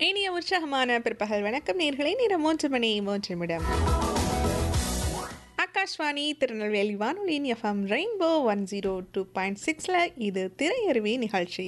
இனிய உற்சாகமான பிற்பகல் வணக்கம் நேர்களை நேரம் மூன்று மணி மூன்று நிமிடம் ஆகாஷ்வாணி திருநெல்வேலி வானொலியின் FM rainbow one zero two point சிக்ஸில் இது திரையருவி நிகழ்ச்சி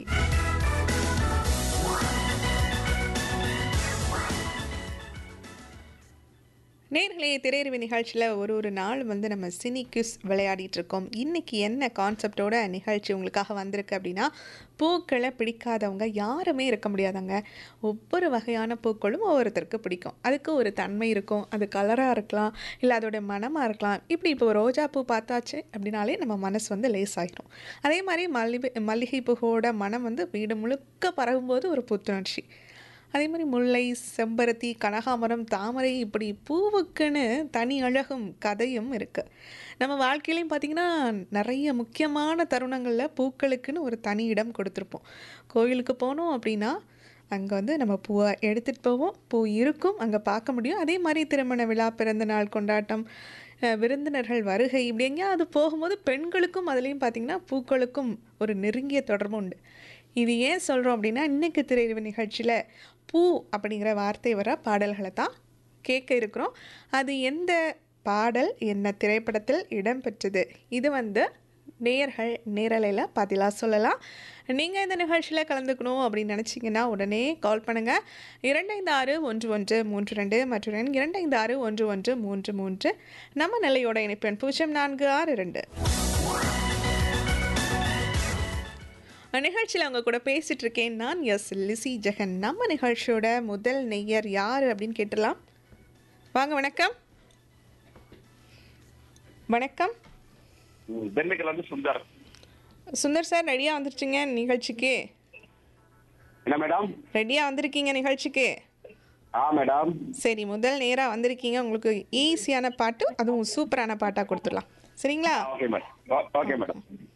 நேர்களே திரையறிவு நிகழ்ச்சியில் ஒரு ஒரு நாள் வந்து நம்ம சினி கிஸ் விளையாடிட்டு இருக்கோம் இன்னைக்கு என்ன கான்செப்டோட நிகழ்ச்சி உங்களுக்காக வந்திருக்கு அப்படின்னா பூக்களை பிடிக்காதவங்க யாருமே இருக்க முடியாதாங்க ஒவ்வொரு வகையான பூக்களும் ஒவ்வொருத்தருக்கு பிடிக்கும் அதுக்கு ஒரு தன்மை இருக்கும் அது கலராக இருக்கலாம் இல்லை அதோட மனமாக இருக்கலாம் இப்படி இப்போ ரோஜா பூ பார்த்தாச்சு அப்படின்னாலே நம்ம மனசு வந்து லேஸ் ஆகிடும் அதே மாதிரி மல்லிகை மல்லிகை பூவோட மனம் வந்து வீடு முழுக்க பரவும்போது ஒரு புத்துணர்ச்சி அதே மாதிரி முல்லை செம்பருத்தி கனகாமரம் தாமரை இப்படி பூவுக்குன்னு தனி அழகும் கதையும் இருக்குது நம்ம வாழ்க்கையிலையும் பார்த்திங்கன்னா நிறைய முக்கியமான தருணங்களில் பூக்களுக்குன்னு ஒரு தனி இடம் கொடுத்துருப்போம் கோயிலுக்கு போனோம் அப்படின்னா அங்கே வந்து நம்ம பூவை எடுத்துகிட்டு போவோம் பூ இருக்கும் அங்கே பார்க்க முடியும் அதே மாதிரி திருமண விழா பிறந்த நாள் கொண்டாட்டம் அஹ், விருந்தினர்கள் வருகை இப்படி எங்கேயாவது போகும்போது பெண்களுக்கும் அதுலேயும் பார்த்திங்கன்னா பூக்களுக்கும் ஒரு நெருங்கிய தொடர்பு உண்டு இது ஏன் சொல்கிறோம் அப்படின்னா இன்றைக்கு திரையறிவு நிகழ்ச்சியில் பூ அப்படிங்கிற வார்த்தை வர பாடல்களை தான் கேட்க இருக்கிறோம் அது எந்த பாடல் என்ன திரைப்படத்தில் இடம்பெற்றது இது வந்து நேயர்கள் நேரலையில் பதிலாக சொல்லலாம் நீங்கள் இந்த நிகழ்ச்சியில் கலந்துக்கணும் அப்படின்னு நினச்சிங்கன்னா உடனே கால் பண்ணுங்கள் இரண்டு ஐந்து ஆறு ஒன்று ஒன்று மூன்று ரெண்டு மற்றும் எண் இரண்டு ஐந்து ஆறு ஒன்று ஒன்று மூன்று மூன்று நம்ம நிலையோட இணைப்பெண் பூஜ்ஜியம் நான்கு ஆறு ரெண்டு நிகழ்ச்சியில் அவங்க கூட பேசிட்டு இருக்கேன் நான் எஸ் லிசி ஜெகன் நம்ம நிகழ்ச்சியோட முதல் நெய்யர் யார் அப்படின்னு கேட்டலாம் வாங்க வணக்கம் வணக்கம் ம், திண்டுக்கல் வந்து சுந்தர் சுந்தர் சார் ரெடியாக வந்துருச்சுங்க நிகழ்ச்சிக்கு என்ன மேடம் ரெடியாக வந்திருக்கீங்க நிகழ்ச்சிக்கு ஆ மேடம் சரி முதல் நேராக வந்திருக்கீங்க உங்களுக்கு ஈஸியான பாட்டு அதுவும் சூப்பரான பாட்டாக கொடுத்துடலாம் சரிங்களா okay madam o- okay madam